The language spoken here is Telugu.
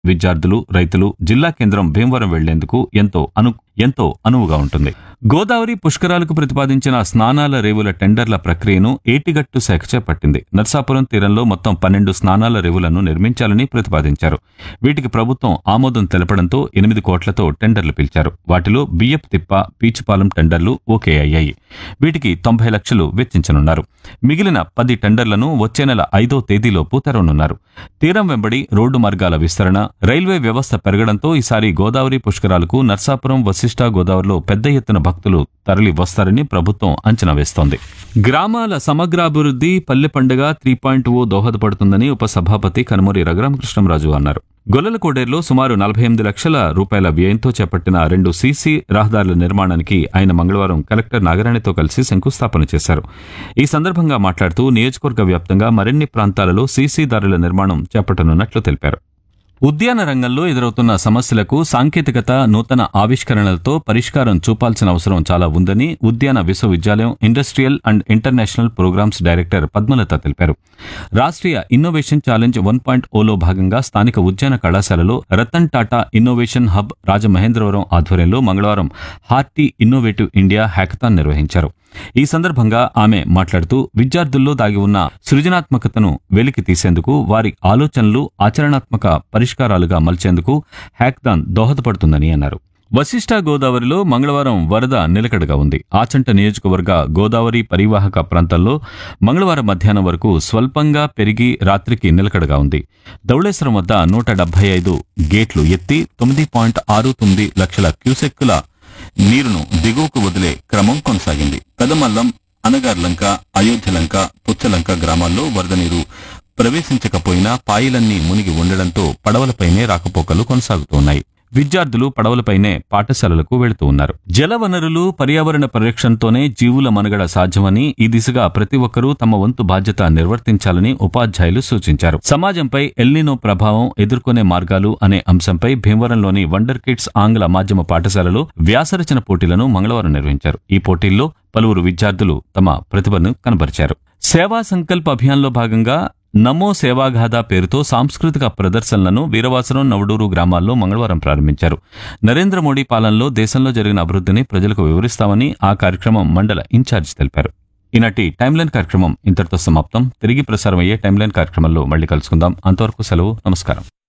విద్యార్థులు రైతులు జిల్లా కేంద్రం భీమవరం వెళ్లేందుకు ఎంతో అను ఎంతో అనువుగా ఉంటుంది గోదావరి పుష్కరాలకు ప్రతిపాదించిన స్నానాల రేవుల టెండర్ల ప్రక్రియను ఏటిగట్టు శాఖ చేపట్టింది నర్సాపురం తీరంలో మొత్తం పన్నెండు స్నానాల రేవులను నిర్మించాలని ప్రతిపాదించారు వీటికి ప్రభుత్వం ఆమోదం తెలపడంతో ఎనిమిది కోట్లతో టెండర్లు పిలిచారు వాటిలో బియ్యపు తిప్ప పీచుపాలెం టెండర్లు ఓకే అయ్యాయి వీటికి తొంభై లక్షలు వెచ్చించనున్నారు మిగిలిన పది టెండర్లను వచ్చే నెల ఐదో తేదీలోపు తెరవనున్నారు తీరం వెంబడి రోడ్డు మార్గాల విస్తరణ రైల్వే వ్యవస్థ పెరగడంతో ఈసారి గోదావరి పుష్కరాలకు నర్సాపురం వశిష్ఠ గోదావరిలో పెద్ద ఎత్తున భక్తులు తరలి వస్తారని ప్రభుత్వం అంచనా వేస్తోంది గ్రామాల సమగ్రాభివృద్ధి పల్లె పండుగ త్రీ పాయింట్ ఓ దోహదపడుతుందని ఉపసభాపతి కనుమూరి రఘురామకృష్ణంరాజు అన్నారు గొల్లలకోడేరులో సుమారు నలభై ఎనిమిది లక్షల రూపాయల వ్యయంతో చేపట్టిన రెండు సీసీ రహదారుల నిర్మాణానికి ఆయన మంగళవారం కలెక్టర్ నాగరాణితో కలిసి శంకుస్థాపన చేశారు ఈ సందర్భంగా మాట్లాడుతూ నియోజకవర్గ వ్యాప్తంగా మరిన్ని ప్రాంతాలలో సీసీ దారుల నిర్మాణం చేపట్టనున్నట్లు తెలిపారు ఉద్యాన రంగంలో ఎదురవుతున్న సమస్యలకు సాంకేతికత నూతన ఆవిష్కరణలతో పరిష్కారం చూపాల్సిన అవసరం చాలా ఉందని ఉద్యాన విశ్వవిద్యాలయం industrial and international programmes director Padmalatha తెలిపారు Rashtriya innovation challenge one point ఓలో భాగంగా స్థానిక ఉద్యాన కళాశాలలో రతన్ టాటా ఇన్నోవేషన్ హబ్ రాజమహేంద్రవరం ఆధ్వర్యంలో మంగళవారం హార్టీ ఇన్నోవేటివ్ ఇండియా హ్యాకథాన్ నిర్వహించారు ఈ సందర్భంగా ఆమె మాట్లాడుతూ విద్యార్థుల్లో దాగి ఉన్న సృజనాత్మకతను వెలికి తీసేందుకు వారి ఆలోచనలు ఆచరణాత్మక పరిష్కారాలుగా మలిచేందుకు హ్యాక్థాన్ దోహదపడుతుందని అన్నారు వశిష్ఠ గోదావరిలో మంగళవారం వరద నిలకడగా ఉంది ఆచంట నియోజకవర్గ గోదావరి పరివాహక ప్రాంతాల్లో మంగళవారం మధ్యాహ్నం వరకు స్వల్పంగా పెరిగి రాత్రికి నిలకడగా ఉంది ధవళేశ్వరం వద్ద నూట డెబ్బై ఐదు గేట్లు ఎత్తి తొమ్మిది పాయింట్ ఆరు తొమ్మిది లక్షల క్యూసెక్కుల నీరును దిగువకు వదిలే క్రమం కొనసాగింది పెదమల్లం అనగార్లంక అయోధ్యలంక పుచ్చలంక గ్రామాల్లో వరద నీరు ప్రవేశించకపోయినా పాయలన్నీ మునిగి ఉండడంతో పడవలపైనే రాకపోకలు కొనసాగుతున్నాయి విద్యార్థులు పడవలపైనే పాఠశాలలకు వెళుతూ ఉన్నారు జల వనరులు పర్యావరణ పరిరక్షణతోనే జీవుల మనుగడ సాధ్యమని ఈ దిశగా ప్రతి ఒక్కరూ తమ వంతు బాధ్యత నిర్వర్తించాలని ఉపాధ్యాయులు సూచించారు సమాజంపై ఎల్నినో ప్రభావం ఎదుర్కొనే మార్గాలు అనే అంశంపై భీమవరంలోని వండర్ కిడ్స్ ఆంగ్ల మాధ్యమ పాఠశాలలో వ్యాసరచన పోటీలను మంగళవారం నిర్వహించారు ఈ పోటీల్లో పలువురు విద్యార్థులు తమ ప్రతిభను కనబరిచారు సేవా సంకల్ప్ అభియాన్లో భాగంగా నమో సేవాగాథ పేరుతో సాంస్కృతిక ప్రదర్శనలను వీరవాసరం నవడూరు గ్రామాల్లో మంగళవారం ప్రారంభించారు నరేంద్ర మోడీ పాలనలో దేశంలో జరిగిన అభివృద్ధిని ప్రజలకు వివరిస్తామని ఆ కార్యక్రమం మండల ఇన్ఛార్జ్ తెలిపారు ఈనాటి టైమ్లైన్ కార్యక్రమం ఇంతటితో సమాప్తం తిరిగి ప్రసారం అయ్యే టైమ్లైన్ కార్యక్రమంలో మళ్ళీ కలుసుకుందాం అంతవరకు సెలవు నమస్కారం